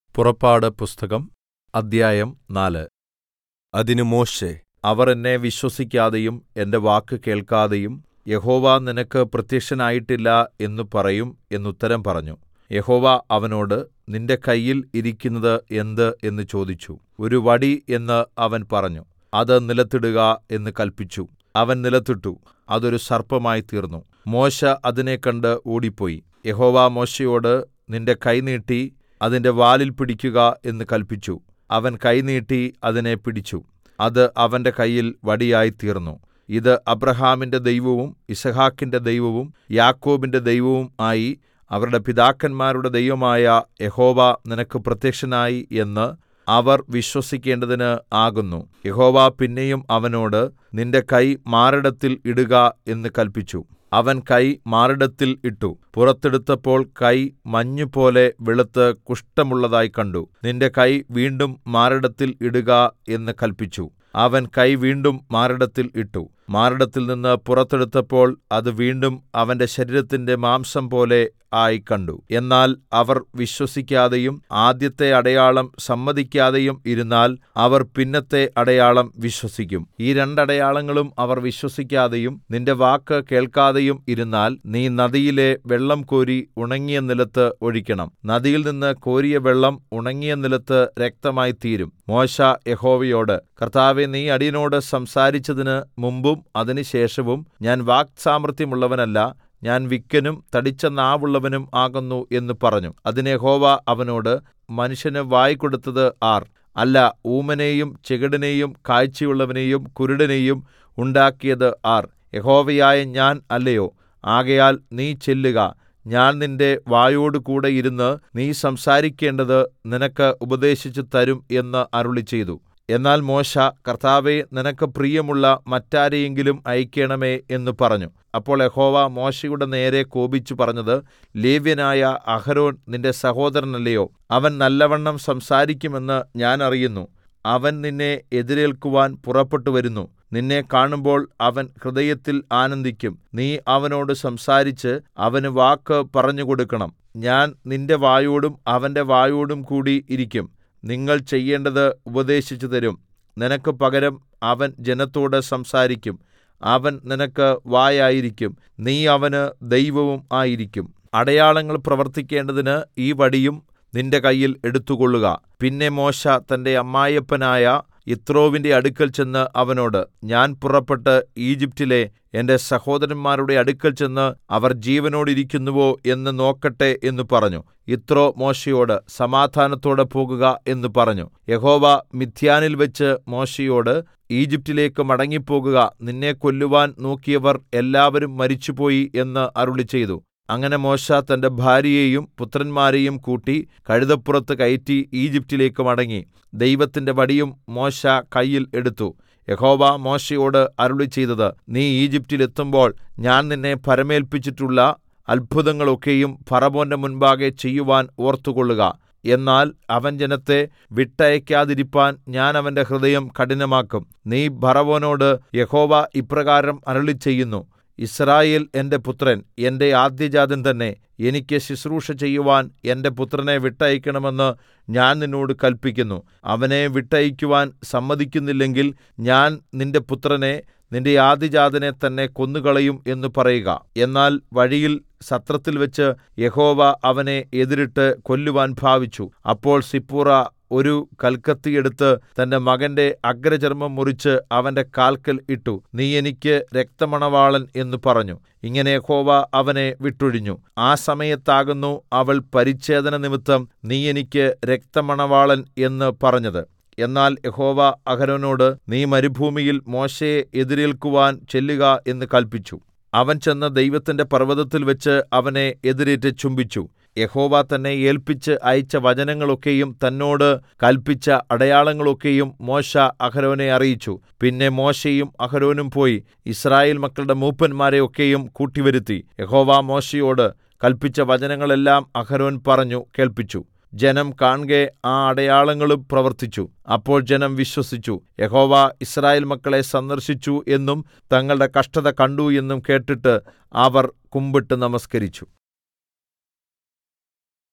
പുറപ്പാട് പുസ്തകം അദ്ധ്യായം നാല് അതിന് മോശെ അവർ എന്നെ വിശ്വസിക്കാതെയും എന്റെ വാക്ക് കേൾക്കാതെയും യഹോവ നിനക്ക് പ്രത്യക്ഷനായിട്ടില്ല എന്ന് പറയും എന്നുത്തരം പറഞ്ഞു യഹോവ അവനോട് നിന്റെ കയ്യിൽ ഇരിക്കുന്നത് എന്ത് എന്ന് ചോദിച്ചു ഒരു വടി എന്ന് അവൻ പറഞ്ഞു അത് നിലത്തിടുക എന്ന് കല്പിച്ചു അവൻ നിലത്തിട്ടു അതൊരു സർപ്പമായി തീർന്നു മോശെ അതിനെ കണ്ട് ഓടിപ്പോയി യഹോവ മോശെയോട് നിന്റെ കൈ നീട്ടി അതിന്റെ വാലിൽ പിടിക്കുക എന്ന് കല്പിച്ചു അവൻ കൈ നീട്ടി അതിനെ പിടിച്ചു അത് അവന്റെ കയ്യിൽ വടിയായി തീർന്നു ഇത് അബ്രാഹാമിന്റെ ദൈവവും യിസ്ഹാക്കിന്റെ ദൈവവും യാക്കോബിന്റെ ദൈവവും ആയി അവരുടെ പിതാക്കന്മാരുടെ ദൈവമായ യഹോവ നിനക്ക് പ്രത്യക്ഷനായി എന്ന് അവർ വിശ്വസിക്കേണ്ടതിന് ആകുന്നു യഹോവ പിന്നെയും അവനോട് നിന്റെ കൈ മാറിടത്തിൽ ഇടുക എന്ന് കല്പിച്ചു അവൻ കൈ മാറിടത്തിൽ ഇട്ടു പുറത്തെടുത്തപ്പോൾ കൈ മഞ്ഞുപോലെ വെളുത്ത് കുഷ്ഠമുള്ളതായി കണ്ടു നിന്റെ കൈ വീണ്ടും മാറിടത്തിൽ ഇടുക എന്ന് കല്പിച്ചു അവൻ കൈ വീണ്ടും മാറിടത്തിൽ ഇട്ടു മാറിടത്തിൽ നിന്ന് പുറത്തെടുത്തപ്പോൾ അത് വീണ്ടും അവന്റെ ശരീരത്തിന്റെ മാംസം പോലെ ആയി കണ്ടു എന്നാൽ അവർ വിശ്വസിക്കാതെയും ആദ്യത്തെ അടയാളം സമ്മതിക്കാതെയും ഇരുന്നാൽ അവർ പിന്നത്തെ അടയാളം വിശ്വസിക്കും ഈ രണ്ടടയാളങ്ങളും അവർ വിശ്വസിക്കാതെയും നിന്റെ വാക്ക് കേൾക്കാതെയും ഇരുന്നാൽ നീ നദിയിലെ വെള്ളം കോരി ഉണങ്ങിയ നിലത്ത് ഒഴിക്കണം നദിയിൽ നിന്ന് കോരിയ വെള്ളം ഉണങ്ങിയ നിലത്ത് രക്തമായി തീരും മോശെ യഹോവയോട് കർത്താവെ നീ അടിയനോട് സംസാരിച്ചതിന് മുമ്പും അതിനുശേഷവും ഞാൻ വാക്സാമർത്ഥ്യമുള്ളവനല്ല ഞാൻ വിക്കനും തടിച്ച നാവുള്ളവനും ആകുന്നു എന്ന് പറഞ്ഞു അതിന് യഹോവ അവനോട് മനുഷ്യന് വായ് കൊടുത്തത് ആർ അല്ല ഊമനെയും ചെകിടനെയും കാഴ്ചയുള്ളവനെയും കുരുടനെയും ഉണ്ടാക്കിയത് ആർ യഹോവയായ ഞാൻ അല്ലയോ ആകയാൽ നീ ചെല്ലുക ഞാൻ നിന്റെ വായോടുകൂടെ ഇരുന്ന് നീ സംസാരിക്കേണ്ടത് നിനക്ക് ഉപദേശിച്ചു തരും എന്ന് അരുളിച്ചെയ്തു എന്നാൽ മോശെ കർത്താവേ നിനക്ക് പ്രിയമുള്ള മറ്റാരെയെങ്കിലും അയക്കേണമേ എന്ന് പറഞ്ഞു അപ്പോൾ യഹോവ മോശെയുടെ നേരെ കോപിച്ചു പറഞ്ഞത് ലേവ്യനായ അഹരോൻ നിന്റെ സഹോദരനല്ലയോ അവൻ നല്ലവണ്ണം സംസാരിക്കുമെന്ന് ഞാൻ അറിയുന്നു അവൻ നിന്നെ എതിരേൽക്കുവാൻ പുറപ്പെട്ടു വരുന്നു നിന്നെ കാണുമ്പോൾ അവൻ ഹൃദയത്തിൽ ആനന്ദിക്കും നീ അവനോട് സംസാരിച്ച് അവന് വാക്ക് പറഞ്ഞുകൊടുക്കണം ഞാൻ നിന്റെ വായോടും അവന്റെ വായോടും കൂടി ഇരിക്കും നിങ്ങൾ ചെയ്യേണ്ടത് ഉപദേശിച്ചു തരും നിനക്ക് പകരം അവൻ ജനത്തോട് സംസാരിക്കും അവൻ നിനക്ക് വായായിരിക്കും നീ അവന് ദൈവവും ആയിരിക്കും അടയാളങ്ങൾ പ്രവർത്തിക്കേണ്ടതിന് ഈ വടിയും നിന്റെ കയ്യിൽ എടുത്തുകൊള്ളുക പിന്നെ മോശെ തന്റെ അമ്മായപ്പനായ യിത്രോവിന്റെ അടുക്കൽ ചെന്ന് അവനോട് ഞാൻ പുറപ്പെട്ട് ഈജിപ്റ്റിലെ എന്റെ സഹോദരന്മാരുടെ അടുക്കൽ ചെന്ന് അവർ ജീവനോടിരിക്കുന്നുവോ എന്ന് നോക്കട്ടെ എന്ന് പറഞ്ഞു യിത്രോ മോശെയോട് സമാധാനത്തോടെ പോകുക എന്ന് പറഞ്ഞു യഹോവ മിഥ്യാനിൽ വെച്ച് മോശെയോട് ഈജിപ്റ്റിലേക്ക് മടങ്ങിപ്പോകുക നിന്നെ കൊല്ലുവാൻ നോക്കിയവർ എല്ലാവരും മരിച്ചുപോയി എന്ന് അരുളിച്ചെയ്തു അങ്ങനെ മോശെ തന്റെ ഭാര്യയെയും പുത്രന്മാരെയും കൂട്ടി കഴുതപ്പുറത്ത് കയറ്റി ഈജിപ്റ്റിലേക്ക് മടങ്ങി ദൈവത്തിന്റെ വടിയും മോശെ കയ്യിൽ എടുത്തു യഹോവ മോശെയോട് അരുളിച്ചെയ്തത് നീ ഈജിപ്റ്റിൽ എത്തുമ്പോൾ ഞാൻ നിന്നെ ഭരമേൽപ്പിച്ചിട്ടുള്ള അത്ഭുതങ്ങളൊക്കെയും ഫറവോന്റെ മുൻപാകെ ചെയ്യുവാൻ ഓർത്തുകൊള്ളുക എന്നാൽ അവൻ ജനത്തെ വിട്ടയക്കാതിരിപ്പാൻ ഞാൻ അവന്റെ ഹൃദയം കഠിനമാക്കും നീ ഫറവോനോട് യഹോവ ഇപ്രകാരം അരുളിച്ചെയ്യുന്നു യിസ്രായേൽ എന്റെ പുത്രൻ എന്റെ ആദ്യജാതൻ തന്നെ എനിക്ക് ശുശ്രൂഷ ചെയ്യുവാൻ എന്റെ പുത്രനെ വിട്ടയക്കണമെന്ന് ഞാൻ നിന്നോട് കല്പിക്കുന്നു അവനെ വിട്ടയക്കുവാൻ സമ്മതിക്കുന്നില്ലെങ്കിൽ ഞാൻ നിന്റെ പുത്രനെ നിന്റെ ആദിജാതനെ തന്നെ കൊന്നുകളയും എന്ന് പറയുക എന്നാൽ വഴിയിൽ സത്രത്തിൽ വെച്ച് യഹോവ അവനെ എതിരിട്ട് കൊല്ലുവാൻ ഭാവിച്ചു അപ്പോൾ സിപ്പൂറ ഒരു കൽക്കത്തി എടുത്ത് തന്റെ മകന്റെ അഗ്രചർമ്മം മുറിച്ച് അവന്റെ കാൽക്കൽ ഇട്ടു നീ എനിക്ക് രക്തമണവാളൻ എന്ന് പറഞ്ഞു ഇങ്ങനെ യഹോവ അവനെ വിട്ടൊഴിഞ്ഞു ആ സമയത്താകുന്നു അവൾ പരിച്ഛേദന നിമിത്തം നീ എനിക്ക് രക്തമണവാളൻ എന്ന് പറഞ്ഞത് എന്നാൽ യഹോവ അഹരോനോട് നീ മരുഭൂമിയിൽ മോശയെ എതിരേൽക്കുവാൻ ചെല്ലുക എന്ന് കല്പിച്ചു അവൻ ചെന്ന് ദൈവത്തിന്റെ പർവ്വതത്തിൽ വെച്ച് അവനെ എതിരേറ്റ് ചുംബിച്ചു യഹോവ തന്നെ ഏൽപ്പിച്ച് അയച്ച വചനങ്ങളൊക്കെയും തന്നോട് കൽപ്പിച്ച അടയാളങ്ങളൊക്കെയും മോശെ അഹരോനെ അറിയിച്ചു പിന്നെ മോശെയും അഹരോനും പോയി ഇസ്രായേൽ മക്കളുടെ മൂപ്പന്മാരെ ഒക്കെയും കൂട്ടിവരുത്തി യഹോവ മോശെയോട് കൽപ്പിച്ച വചനങ്ങളെല്ലാം അഹരോൻ പറഞ്ഞു കേൾപ്പിച്ചു ജനം കാൺകെ ആ അടയാളങ്ങളും പ്രവർത്തിച്ചു അപ്പോൾ ജനം വിശ്വസിച്ചു യഹോവ ഇസ്രായേൽ മക്കളെ സന്ദർശിച്ചു എന്നും തങ്ങളുടെ കഷ്ടത കണ്ടു എന്നും കേട്ടിട്ട് അവർ കുമ്പിട്ട് നമസ്കരിച്ചു